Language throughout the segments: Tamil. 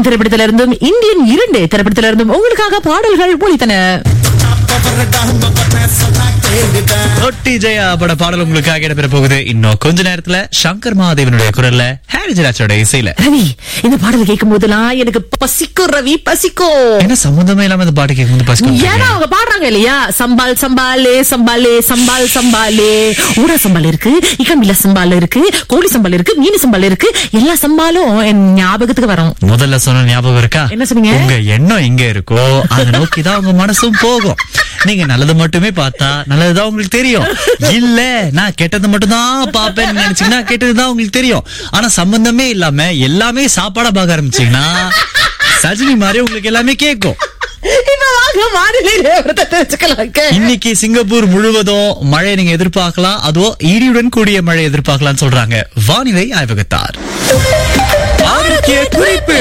திரைப்படத்திலிருந்தும் இந்தியன் இரண்டு திரைப்படத்திலிருந்தும் உங்களுக்காக பாடல்கள் ஒலித்தன ரொட்டி ஜெயா பட பாடல் உங்களுக்காக இடம்பெற போகுது இன்னும் கொஞ்ச நேரத்துல சங்கர் மகாதேவனுடைய குரல்ல ஹாரிஜராஜோட இசையில ரவி இந்த பாடல் கேட்கும் போதெல்லாம் எனக்கு பசிக்கும் ரவி பசிக்கும் என்ன சம்பந்தமே இல்லாம இந்த பாட்டு கேட்கும் பசிக்கும் ஏன்னா அவங்க பாடுறாங்க இல்லையா சம்பால் சம்பாலே சம்பாலே சம்பால் சம்பாலே ஊரா சம்பால் இருக்கு இக்கம்பில சம்பால் இருக்கு கோழி சம்பால் இருக்கு மீன் சம்பால் இருக்கு எல்லா சம்பாலும் என் ஞாபகத்துக்கு வரும் முதல்ல சொன்ன ஞாபகம் இருக்கா என்ன சொன்னீங்க? உங்க எண்ணம் எங்க இருக்கோ அதை நோக்கிதான் உங்க மனசும் போகும் நீங்க நல்லது மட்டுமே பார்த்தா நல்லதுதான் உங்களுக்கு தெரியும் இல்ல நான் கெட்டது மட்டும் தான் பாப்பேன்னு நினைச்சீங்கன்னா கெட்டதுதான் உங்களுக்கு தெரியும் ஆனா சம்பந்தமே இல்லாம எல்லாமே சாப்பாடா பார்க்க ஆரம்பிச்சீங்கன்னா சஜினி மாதிரி உங்களுக்கு எல்லாமே கேட்கும் இப்ப வாங்க வானிலை நிலவரத்தை தெரிஞ்சுக்கலாங்க இன்னைக்கு சிங்கப்பூர் முழுவதும் மழை நீங்க எதிர்பார்க்கலாம் அதுவும் இடியுடன் கூடிய மழை எதிர்பார்க்கலாம்னு சொல்றாங்க வானிலை ஆய்வகத்தார் ஆரோக்கிய குறிப்பு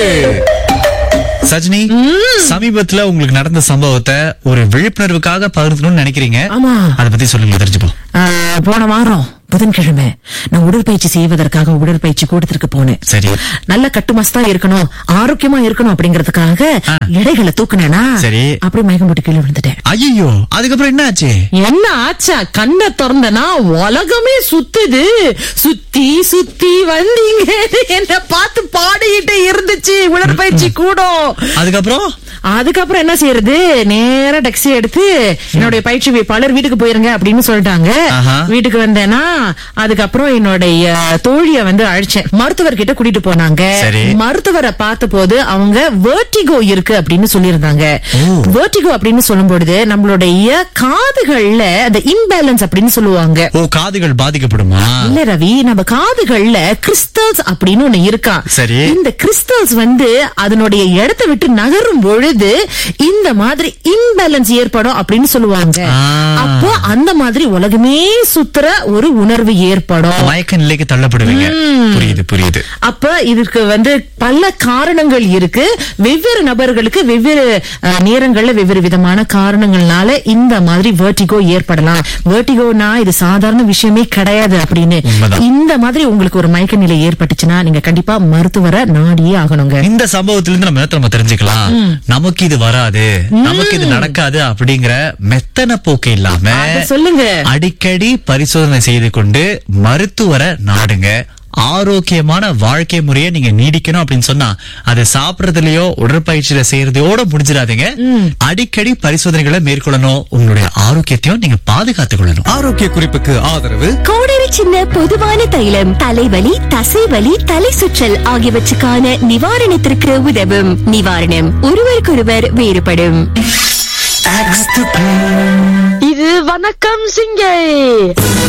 சஜினி சமீபத்துல உங்களுக்கு நடந்த சம்பவத்தை ஒரு விழிப்புணர்வுக்காக பகிர்ந்தணும்னு நினைக்கிறீங்க ஆமா. அத பத்தி சொல்லுங்க தெரிஞ்சுப்போம் ஆஹ், போன வாரம் புதன்கிழமை நான் உடற்பயிற்சி செய்வதற்காக உடற்பயிற்சி கூடத்திற்கு போனேன் சரி நல்ல கட்டுமஸ்தா இருக்கணும் ஆரோக்கியமா இருக்கணும் அப்படிங்கறதுக்காக ஆ. எடைகளை தூக்குனேனா சரி. அப்படியே மயக்கம் போட்டு கீழே விழுந்துட்டேன் ஐயோ அதுக்கப்புறம் என்ன ஆச்சு என்ன ஆச்சா கண்ணை திறந்தனா உலகமே சுத்துது சுத்தி சுத்தி வந்தீங்க என்ன பார்த்து பாடிக்கிட்டே இருந்துச்சு உடற்பயிற்சி கூடம் அதுக்கப்புறம் அதுக்கப்புறம் என்ன செய்யறது நேரா டாக்ஸி எடுத்து என்னுடைய பயிற்சிவிப்பாளர் வீட்டுக்கு போயிருங்க அப்படின்னு சொல்லிட்டாங்க ஆஹா. வீட்டுக்கு வந்தேன்னா அதுக்கப்புறம் என்னுடைய தோழிய வந்து அழைச்சேன் மருத்துவர் கிட்ட கூட்டிட்டு போனாங்க சரி. மருத்துவரை பார்த்த போது அவங்க வேர்டிகோ இருக்கு அப்படின்னு சொல்லியிருந்தாங்க வேர்டிகோ அப்படின்னு சொல்லும் பொழுது நம்மளுடைய காதுகள்ல அந்த இம்பேலன்ஸ் அப்படின்னு சொல்லுவாங்க ஓ காதுகள் பாதிக்கப்படுமா இல்ல ரவி நம்ம காதுகள்ல கிறிஸ்டல்ஸ் அப்படின்னு ஒண்ணு இருக்கா சரி. இந்த கிறிஸ்டல்ஸ் வந்து அதனுடைய இடத்தை விட்டு நகரும் பொழுது இந்த மாதிரி இம்பேலன்ஸ் ஏற்படும் அப்படின்னு சொல்லுவாங்க ஆ. அப்போ அந்த மாதிரி உலகமே சுத்துற ஒரு உணர்வு ஏற்படும் மயக்க நிலைக்கு தள்ளப்படுவீங்க புரியுது புரியுது அப்ப இதற்கு வந்து பல காரணங்கள் இருக்கு வெவ்வேறு நபர்களுக்கு வெவ்வேறு அஹ், நேரங்கள்ல வெவ்வேறு விதமான காரணங்கள்னால இந்த மாதிரி வேர்டிகோ ஏற்படலாம் வேர்டிகோனா இது சாதாரண விஷயமே கிடையாது அப்படின்னு உண்மைதான். இந்த மாதிரி உங்களுக்கு ஒரு மயக்க நிலை ஏற்பட்டுச்சுன்னா நீங்க கண்டிப்பா மருத்துவரை நாடியே ஆகணுங்க இந்த சம்பவத்துல இருந்து நம்ம என்னத்த நம்ம தெரிஞ்சுக்கலாம் நமக்கு இது வராது நமக்கு இது நடக்காது அப்படிங்கிற மெத்தன போக்கு இல்லாம அத சொல்லுங்க அடிக்கடி பரிசோதனை செய்து கொண்டு மருத்துவரை நாடுங்க ஆரோக்கியமான வாழ்க்கை முறையை நீங்க நீடிக்கணும் அப்படின்னு சொன்னா அது சாப்பிடுறதுலயோ உடற்பயிற்சியில செய்யறதையோட முடிஞ்சிடாதீங்க அடிக்கடி பரிசோதனைகளை மேற்கொள்ளணும் உங்களுடைய ஆரோக்கியத்தையும் நீங்க பாதுகாத்துக் கொள்ளணும் ஆரோக்கிய குறிப்புக்கு ஆதரவு கோடரி சின்ன பொதுவான தைலம் தலைவலி தசைவலி தலை சுற்றல் ஆகியவற்றுக்கான நிவாரணத்திற்கு உதவும் நிவாரணம் ஒருவருக்கொருவர் வேறுபடும் இது வணக்கம் சிங்கை